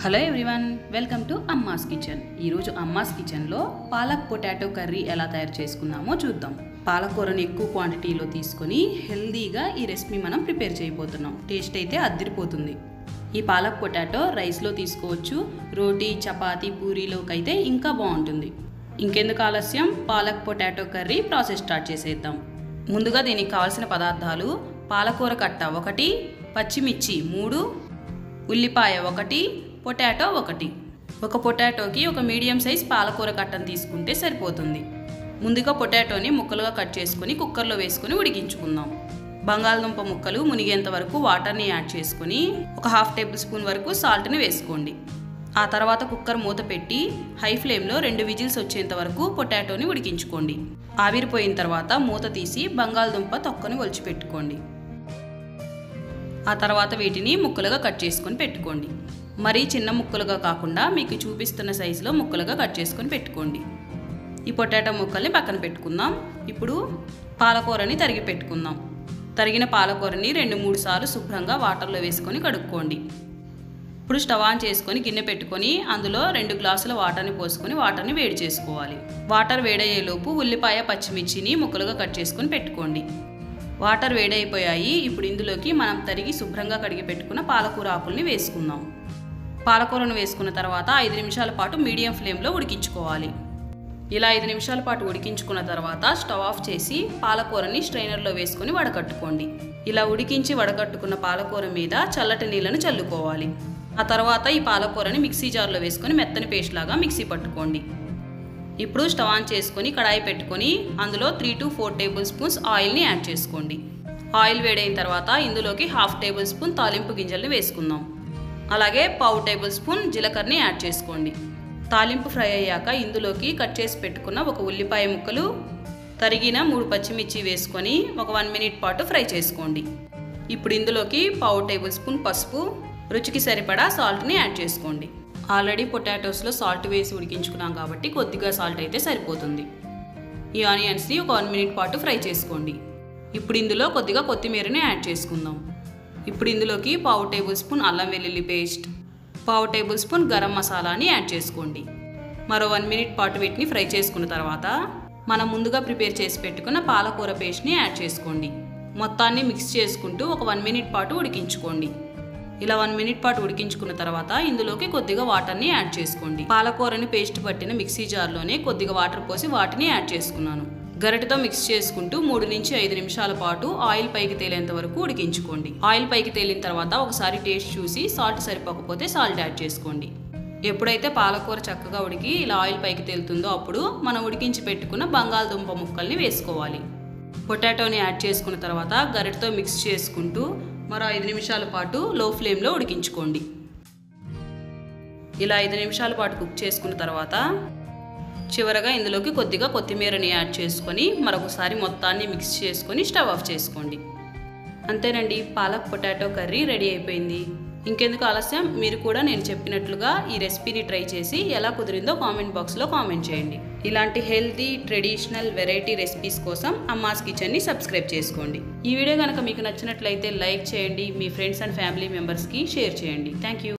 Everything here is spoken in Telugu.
hello everyone welcome to Amma's kitchen ఈరోజు అమ్మాస్ కిచెన్లో పాలక్ పొటాటో కర్రీ ఎలా తయారు చేసుకుందామో చూద్దాం పాలకూరని ఎక్కువ క్వాంటిటీలో తీసుకొని హెల్దీగా ఈ రెసిపీ మనం ప్రిపేర్ చేయబోతున్నాం టేస్ట్ అయితే అద్దరిపోతుంది ఈ పాలక్ పొటాటో రైస్లో తీసుకోవచ్చు రోటీ చపాతీ పూరీలోకి అయితే ఇంకా బాగుంటుంది ఇంకెందుకు ఆలస్యం palak potato curry process start చేసేద్దాం ముందుగా దీనికి కావాల్సిన పదార్థాలు పాలకూర కట్ట ఒకటి పచ్చిమిర్చి మూడు ఉల్లిపాయ ఒకటి పొటాటో ఒకటి ఒక పొటాటోకి ఒక మీడియం సైజ్ పాలకూర కట్టను తీసుకుంటే సరిపోతుంది ముందుగా పొటాటోని ముక్కలుగా కట్ చేసుకొని కుక్కర్లో వేసుకొని ఉడికించుకుందాం బంగాళదుంప ముక్కలు మునిగేంత వరకు వాటర్ని యాడ్ చేసుకొని ఒక హాఫ్ టేబుల్ స్పూన్ వరకు సాల్ట్ని వేసుకోండి ఆ తర్వాత కుక్కర్ మూత పెట్టి హై ఫ్లేమ్లో రెండు విజిల్స్ వచ్చేంత వరకు పొటాటోని ఉడికించుకోండి ఆవిరిపోయిన తర్వాత మూత తీసి బంగాళదుంప తొక్కని ఒలిచిపెట్టుకోండి ఆ తర్వాత వీటిని ముక్కలుగా కట్ చేసుకొని పెట్టుకోండి మరీ చిన్న ముక్కలుగా కాకుండా మీకు చూపిస్తున్న సైజులో ముక్కలుగా కట్ చేసుకొని పెట్టుకోండి ఈ పొటాటో ముక్కల్ని పక్కన పెట్టుకుందాం ఇప్పుడు పాలకూరని తరిగి పెట్టుకుందాం తరిగిన పాలకూరని రెండు మూడు సార్లు శుభ్రంగా వాటర్లో వేసుకొని కడుక్కోండి ఇప్పుడు స్టవ్ ఆన్ చేసుకొని గిన్నె పెట్టుకొని అందులో రెండు గ్లాసుల వాటర్ని పోసుకొని వాటర్ని వేడి చేసుకోవాలి వాటర్ వేడయ్యేలోపు ఉల్లిపాయ పచ్చిమిర్చిని ముక్కలుగా కట్ చేసుకొని పెట్టుకోండి వాటర్ వేడైపోయాయి ఇప్పుడు ఇందులోకి మనం తరిగి శుభ్రంగా కడిగి పెట్టుకున్న పాలకూర ఆకుల్ని వేసుకుందాం పాలకూరను వేసుకున్న తర్వాత ఐదు నిమిషాల పాటు మీడియం ఫ్లేమ్లో ఉడికించుకోవాలి ఇలా ఐదు నిమిషాల పాటు ఉడికించుకున్న తర్వాత స్టవ్ ఆఫ్ చేసి పాలకూరని స్ట్రైనర్లో వేసుకొని వడకట్టుకోండి ఇలా ఉడికించి వడకట్టుకున్న పాలకూర మీద చల్లటి నీళ్ళను చల్లుకోవాలి ఆ తర్వాత ఈ పాలకూరని మిక్సీ జార్లో వేసుకొని మెత్తని పేస్ట్ లాగా మిక్సీ పట్టుకోండి ఇప్పుడు స్టవ్ ఆన్ చేసుకొని కడాయి పెట్టుకొని అందులో three to four tablespoons ఆయిల్ని యాడ్ చేసుకోండి ఆయిల్ వేడైన తర్వాత ఇందులోకి హాఫ్ టేబుల్ స్పూన్ తాలింపు గింజల్ని వేసుకుందాం అలాగే పావు టేబుల్ స్పూన్ జీలకర్రని యాడ్ చేసుకోండి తాలింపు ఫ్రై అయ్యాక ఇందులోకి కట్ చేసి పెట్టుకున్న ఒక ఉల్లిపాయ ముక్కలు తరిగిన మూడు పచ్చిమిర్చి వేసుకొని ఒక వన్ మినిట్ పాటు ఫ్రై చేసుకోండి ఇప్పుడు ఇందులోకి పావు టేబుల్ స్పూన్ పసుపు రుచికి సరిపడా సాల్ట్ని యాడ్ చేసుకోండి ఆల్రెడీ పొటాటోస్లో సాల్ట్ వేసి ఉడికించుకున్నాం కాబట్టి కొద్దిగా సాల్ట్ అయితే సరిపోతుంది ఈ ఆనియన్స్ని ఒక వన్ మినిట్ పాటు ఫ్రై చేసుకోండి ఇప్పుడు ఇందులో కొద్దిగా కొత్తిమీరని యాడ్ చేసుకుందాం ఇప్పుడు ఇందులోకి పావు టేబుల్ స్పూన్ అల్లం వెల్లుల్లి పేస్ట్ పావు టేబుల్ స్పూన్ గరం మసాలాని యాడ్ చేసుకోండి మరో వన్ మినిట్ పాటు వీటిని ఫ్రై చేసుకున్న తర్వాత మనం ముందుగా ప్రిపేర్ చేసి పెట్టుకున్న పాలకూర పేస్ట్ని యాడ్ చేసుకోండి మొత్తాన్ని మిక్స్ చేసుకుంటూ ఒక వన్ మినిట్ పాటు ఉడికించుకోండి ఇలా వన్ మినిట్ పాటు ఉడికించుకున్న తర్వాత ఇందులోకి కొద్దిగా వాటర్ని యాడ్ చేసుకోండి పాలకూరని పేస్ట్ పట్టిన మిక్సీ జార్లోనే కొద్దిగా వాటర్ పోసి వాటిని యాడ్ చేసుకున్నాను గరిటతో మిక్స్ చేసుకుంటూ మూడు నుంచి ఐదు నిమిషాల పాటు ఆయిల్ పైకి తేలేంత వరకు ఉడికించుకోండి ఆయిల్ పైకి తేలిన తర్వాత ఒకసారి టేస్ట్ చూసి సాల్ట్ సరిపోకపోతే సాల్ట్ యాడ్ చేసుకోండి ఎప్పుడైతే పాలకూర చక్కగా ఉడికి ఇలా ఆయిల్ పైకి తేలుతుందో అప్పుడు మనం ఉడికించి పెట్టుకున్న బంగాళదుంప ముక్కల్ని వేసుకోవాలి పొటాటోని యాడ్ చేసుకున్న తర్వాత గరిటతో మిక్స్ చేసుకుంటూ మరో ఐదు నిమిషాల పాటు లో ఫ్లేమ్లో ఉడికించుకోండి ఇలా ఐదు నిమిషాల పాటు కుక్ చేసుకున్న తర్వాత చివరగా ఇందులోకి కొద్దిగా కొత్తిమీరని యాడ్ చేసుకొని మరొకసారి మొత్తాన్ని మిక్స్ చేసుకొని స్టవ్ ఆఫ్ చేసుకోండి అంతేనండి పాలక్ పొటాటో కర్రీ రెడీ అయిపోయింది ఇంకెందుకు ఆలస్యం మీరు కూడా నేను చెప్పినట్లుగా ఈ రెసిపీని ట్రై చేసి ఎలా కుదిరిందో కామెంట్ బాక్స్లో కామెంట్ చేయండి ఇలాంటి హెల్తీ ట్రెడిషనల్ వెరైటీ రెసిపీస్ కోసం అమ్మాస్ కిచెన్ని సబ్స్క్రైబ్ చేసుకోండి ఈ వీడియో కనుక మీకు నచ్చినట్లయితే లైక్ చేయండి మీ ఫ్రెండ్స్ అండ్ ఫ్యామిలీ మెంబర్స్కి షేర్ చేయండి థ్యాంక్ యూ